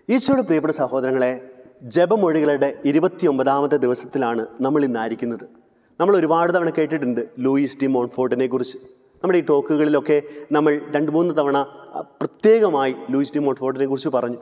ഈശോയുടെ പ്രിയപ്പെട്ട സഹോദരങ്ങളെ ജപമൊഴികളുടെ ഇരുപത്തിയൊമ്പതാമത്തെ ദിവസത്തിലാണ് നമ്മൾ ഇന്നായിരിക്കുന്നത് നമ്മൾ ഒരുപാട് തവണ കേട്ടിട്ടുണ്ട് ലൂയിസ് ടി മോൺഫോർട്ടിനെ കുറിച്ച് നമ്മുടെ ഈ ടോക്കുകളിലൊക്കെ നമ്മൾ രണ്ട് മൂന്ന് തവണ അ, പ്രത്യേകമായി ലൂയിസ് ടി മോൺഫോർട്ടിനെ കുറിച്ച് പറഞ്ഞു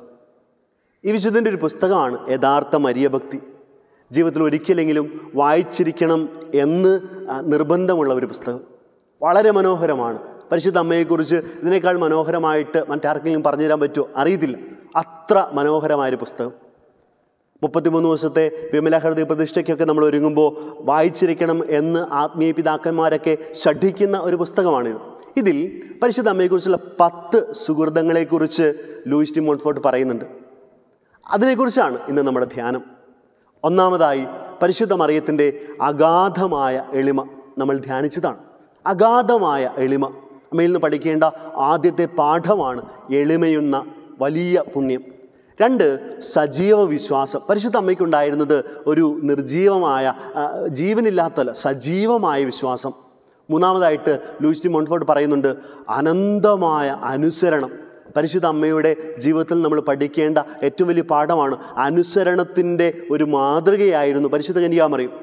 ഈ വിശുദ്ധൻ്റെ ഒരു പുസ്തകമാണ് യഥാർത്ഥ മരിയഭക്തി ജീവിതത്തിൽ ഒരിക്കലെങ്കിലും വായിച്ചിരിക്കണം എന്ന് ആ, നിർബന്ധമുള്ള ഒരു പുസ്തകം വളരെ മനോഹരമാണ് പരിശുദ്ധ അമ്മയെക്കുറിച്ച് ഇതിനേക്കാൾ മനോഹരമായിട്ട് മറ്റാർക്കെങ്കിലും പറഞ്ഞു തരാൻ പറ്റുമോ അറിയത്തില്ല അത്ര മനോഹരമായൊരു പുസ്തകം മുപ്പത്തിമൂന്ന് ദിവസത്തെ വിമല ഹൃദയ പ്രതിഷ്ഠയ്ക്കൊക്കെ നമ്മൾ ഒരുങ്ങുമ്പോൾ വായിച്ചിരിക്കണം എന്ന് ആത്മീയ പിതാക്കന്മാരൊക്കെ ഷഠിക്കുന്ന ഒരു പുസ്തകമാണിത് ഇതിൽ പരിശുദ്ധ അമ്മയെക്കുറിച്ചുള്ള പത്ത് സുഹൃതങ്ങളെക്കുറിച്ച് ലൂയിസ് ടി മോൺഫോർട്ട് പറയുന്നുണ്ട് അതിനെക്കുറിച്ചാണ് ഇന്ന് നമ്മുടെ ധ്യാനം ഒന്നാമതായി പരിശുദ്ധ മറിയത്തിൻ്റെ അഗാധമായ എളിമ നമ്മൾ ധ്യാനിച്ചതാണ് അഗാധമായ എളിമ അമ്മയിൽ നിന്ന് പഠിക്കേണ്ട ആദ്യത്തെ പാഠമാണ് എളിമയുന്ന വലിയ പുണ്യം രണ്ട് സജീവ വിശ്വാസം പരിശുദ്ധ അമ്മയ്ക്കുണ്ടായിരുന്നത് ഒരു നിർജീവമായ ആ, ജീവനില്ലാത്തല്ല സജീവമായ വിശ്വാസം മൂന്നാമതായിട്ട് ലൂയിസ് ടി മോൺഫോർട്ട് പറയുന്നുണ്ട് അനന്തമായ അനുസരണം പരിശുദ്ധ അമ്മയുടെ ജീവിതത്തിൽ നമ്മൾ പഠിക്കേണ്ട ഏറ്റവും വലിയ പാഠമാണ് അനുസരണത്തിൻ്റെ ഒരു മാതൃകയായിരുന്നു പരിശുദ്ധ കന്യാമറിയും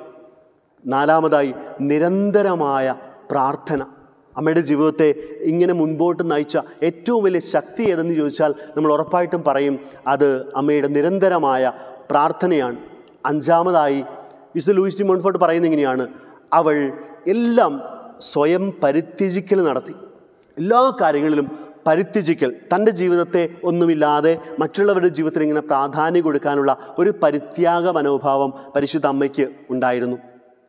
നാലാമതായി നിരന്തരമായ പ്രാർത്ഥന അമ്മയുടെ ജീവിതത്തെ ഇങ്ങനെ മുൻപോട്ട് നയിച്ച ഏറ്റവും വലിയ ശക്തി ഏതെന്ന് ചോദിച്ചാൽ നമ്മൾ ഉറപ്പായിട്ടും പറയും അത് അമ്മയുടെ നിരന്തരമായ പ്രാർത്ഥനയാണ് അഞ്ചാമതായി വിശുദ്ധ ലൂയിസ് ടി മോൺഫോർട്ട് പറയുന്നത് ഇങ്ങനെയാണ് അവൾ എല്ലാം സ്വയം പരിത്യജിക്കൽ നടത്തി എല്ലാ കാര്യങ്ങളിലും പരിത്യജിക്കൽ തൻ്റെ ജീവിതത്തെ ഒന്നുമില്ലാതെ മറ്റുള്ളവരുടെ ജീവിതത്തിന് ഇങ്ങനെ പ്രാധാന്യം കൊടുക്കാനുള്ള ഒരു പരിത്യാഗ മനോഭാവം പരിശുദ്ധ അമ്മയ്ക്ക് ഉണ്ടായിരുന്നു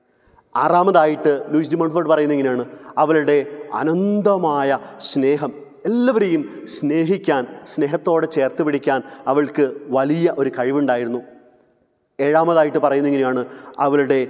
ആറാമതായിട്ട് ലൂയിസ് ഡി മോൺഫോർട്ട് പറയുന്നത് ഇങ്ങനെയാണ് അവളുടെ അനന്തമായ സ്നേഹം എല്ലാവരെയും സ്നേഹിക്കാൻ സ്നേഹത്തോടെ ചേർത്ത് പിടിക്കാൻ അവൾക്ക് വലിയ ഒരു കഴിവുണ്ടായിരുന്നു ഏഴാമതായിട്ട് പറയുന്നത് ഇങ്ങനെയാണ് അവളുടെ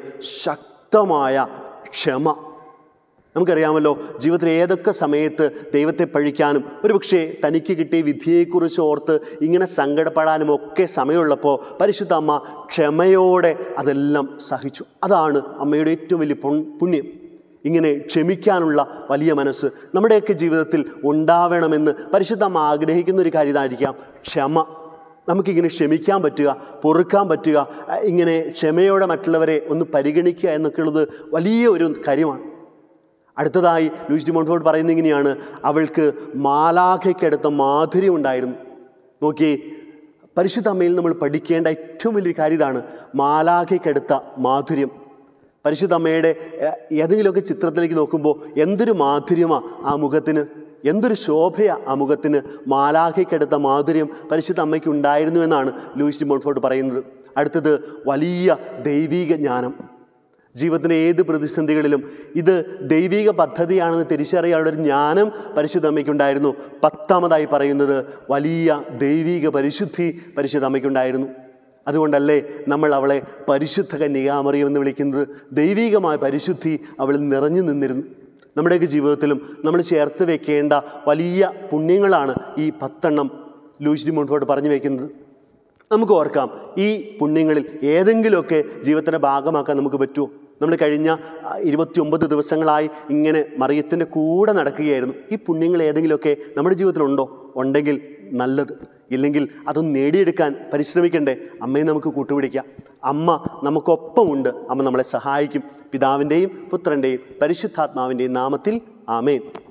ശക്തമായ ക്ഷമ നമുക്കറിയാമല്ലോ ജീവിതത്തിൽ ഏതൊക്കെ സമയത്ത് ദൈവത്തെ പഴിക്കാനും ഒരുപക്ഷെ തനിക്ക് കിട്ടിയ വിധിയെക്കുറിച്ച് ഓർത്ത് ഇങ്ങനെ സങ്കടപ്പെടാനും ഒക്കെ സമയമുള്ളപ്പോൾ പരിശുദ്ധ അമ്മ ക്ഷമയോടെ അതെല്ലാം സഹിച്ചു അതാണ് അമ്മയുടെ ഏറ്റവും വലിയ പുൺ- പുണ്യം ഇങ്ങനെ ക്ഷമിക്കാനുള്ള വലിയ മനസ്സ് നമ്മുടെയൊക്കെ ജീവിതത്തിൽ ഉണ്ടാവണമെന്ന് പരിശുദ്ധ അമ്മ ആഗ്രഹിക്കുന്ന ഒരു കാര്യം ഇതായിരിക്കാം ക്ഷമ നമുക്കിങ്ങനെ ക്ഷമിക്കാൻ പറ്റുക പൊറുക്കാൻ പറ്റുക അഹ് ഇങ്ങനെ ക്ഷമയോടെ മറ്റുള്ളവരെ ഒന്ന് പരിഗണിക്കുക എന്നൊക്കെയുള്ളത് വലിയ ഒരു കാര്യമാണ് അടുത്തതായി ലൂയിസ് ഡി മോൺഫോർട്ട് പറയുന്നത് ഇങ്ങനെയാണ് അവൾക്ക് മാലാഖയ്ക്കടുത്ത മാധുര്യം ഉണ്ടായിരുന്നു നോക്കിയേ പരിശുദ്ധ അമ്മയിൽ നമ്മൾ പഠിക്കേണ്ട ഏറ്റവും വലിയ കാര്യം ഇതാണ് മാലാഖയ്ക്കടുത്ത മാധുര്യം പരിശുദ്ധ അമ്മയുടെ ഏഹ്, ഏതെങ്കിലുമൊക്കെ ചിത്രത്തിലേക്ക് നോക്കുമ്പോൾ എന്തൊരു മാധുര്യമാ ആ മുഖത്തിന് എന്തൊരു ശോഭയാ ആ മുഖത്തിന് മാലാഖയ്ക്കടുത്ത മാധുര്യം പരിശുദ്ധ അമ്മയ്ക്ക് ഉണ്ടായിരുന്നു എന്നാണ് ലൂയിസ് ഡി മോൺഫോർട്ട് പറയുന്നത് അടുത്തത് വലിയ ദൈവീക ജ്ഞാനം ജീവിതത്തിൻ്റെ ഏത് പ്രതിസന്ധികളിലും ഇത് ദൈവിക പദ്ധതിയാണെന്ന് തിരിച്ചറിയാനുള്ള ഒരു ജ്ഞാനം പരിശുദ്ധ അമ്മയ്ക്കുണ്ടായിരുന്നു പത്താമതായി പറയുന്നത് വലിയ ദൈവിക പരിശുദ്ധി പരിശുദ്ധ അമ്മയ്ക്കുണ്ടായിരുന്നു അതുകൊണ്ടല്ലേ നമ്മൾ അവളെ പരിശുദ്ധ കന്യകാമറിയം എന്ന് വിളിക്കുന്നത് ദൈവികമായ പരിശുദ്ധി അവളിൽ നിറഞ്ഞു നിന്നിരുന്നു നമ്മുടെയൊക്കെ ജീവിതത്തിലും നമ്മൾ ചേർത്ത് വെക്കേണ്ട വലിയ പുണ്യങ്ങളാണ് ഈ പത്തെണ്ണം ലൂയിസ് ഡി മോൺഫോർട്ട് പറഞ്ഞു വയ്ക്കുന്നത് നമുക്ക് ഓർക്കാം ഈ പുണ്യങ്ങളിൽ ഏതെങ്കിലുമൊക്കെ ജീവിതത്തിൻ്റെ ഭാഗമാക്കാൻ നമുക്ക് പറ്റുമോ നമ്മൾ കഴിഞ്ഞ ഇരുപത്തി ഒമ്പത് ദിവസങ്ങളായി ഇങ്ങനെ മറിയത്തിൻ്റെ കൂടെ നടക്കുകയായിരുന്നു ഈ പുണ്യങ്ങൾ ഏതെങ്കിലുമൊക്കെ നമ്മുടെ ജീവിതത്തിലുണ്ടോ ഉണ്ടെങ്കിൽ നല്ലത് ഇല്ലെങ്കിൽ അതൊന്ന് നേടിയെടുക്കാൻ പരിശ്രമിക്കണ്ടേ അമ്മയെ നമുക്ക് കൂട്ടുപിടിക്കാം അമ്മ നമുക്കൊപ്പമുണ്ട് അമ്മ നമ്മളെ സഹായിക്കും പിതാവിൻ്റെയും പുത്രൻ്റെയും പരിശുദ്ധാത്മാവിൻ്റെയും നാമത്തിൽ ആമേൻ